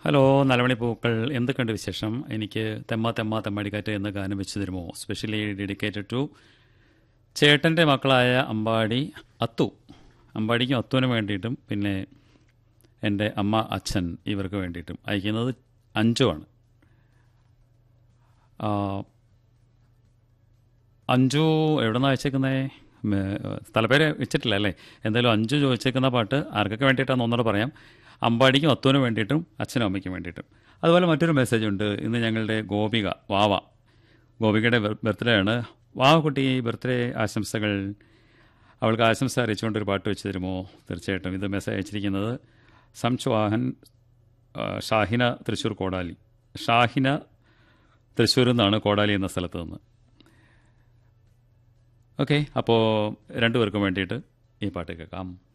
hello നലമണി പൂക്കൾ എന്തൊക്കെയുണ്ട് വിശേഷം എനിക്ക് തെമ്മ തെമ്മ തെമ്മാടിക്കാറ്റ് എന്ന ഗാനം വെച്ച് തരുമോ സ്പെഷ്യലി ഡെഡിക്കേറ്റഡ് ടു ചേട്ടൻ്റെ മക്കളായ അമ്പാടി അത്തു അമ്പാടിക്കും അത്തുവിനും വേണ്ടിയിട്ടും പിന്നെ എൻ്റെ അമ്മ അച്ഛൻ ഇവർക്ക് വേണ്ടിയിട്ടും അയക്കുന്നത് അഞ്ചുവാണ് ആ, അഞ്ചു എവിടെ നിന്നാണ് അയച്ചേക്കുന്നത് സ്ഥലപ്പേര് വെച്ചിട്ടില്ല അല്ലേ എന്തായാലും അഞ്ചു ചോദിച്ചേക്കുന്ന പാട്ട് ആർക്കൊക്കെ വേണ്ടിയിട്ടാണെന്ന് ഒന്നുകൂടെ പറയാം അമ്പാടിക്കും അത്തുവിനും വേണ്ടിയിട്ടും അച്ഛനും അമ്മയ്ക്കും വേണ്ടിയിട്ടും അതുപോലെ മറ്റൊരു മെസ്സേജ് ഉണ്ട് ഇന്ന് ഞങ്ങളുടെ ഗോപിക വാവ ഗോപികയുടെ ബർത്ത്ഡേ ആണ് വാവക്കുട്ടി ബർത്ത്ഡേ ആശംസകൾ അവൾക്ക് ആശംസ അറിയിച്ചുകൊണ്ട് ഒരു പാട്ട് വെച്ച് തരുമോ തീർച്ചയായിട്ടും ഇത് മെസ്സേജ് അയച്ചിരിക്കുന്നത് സംചുവാഹൻ ആ, ഷാഹിന തൃശ്ശൂർ കോടാലി ഷാഹിന തൃശ്ശൂരിൽ നിന്നാണ് കോടാലി എന്ന സ്ഥലത്ത് നിന്ന് ഓക്കെ അപ്പോൾ രണ്ടുപേർക്കും വേണ്ടിയിട്ട് ഈ പാട്ട് കേൾക്കാം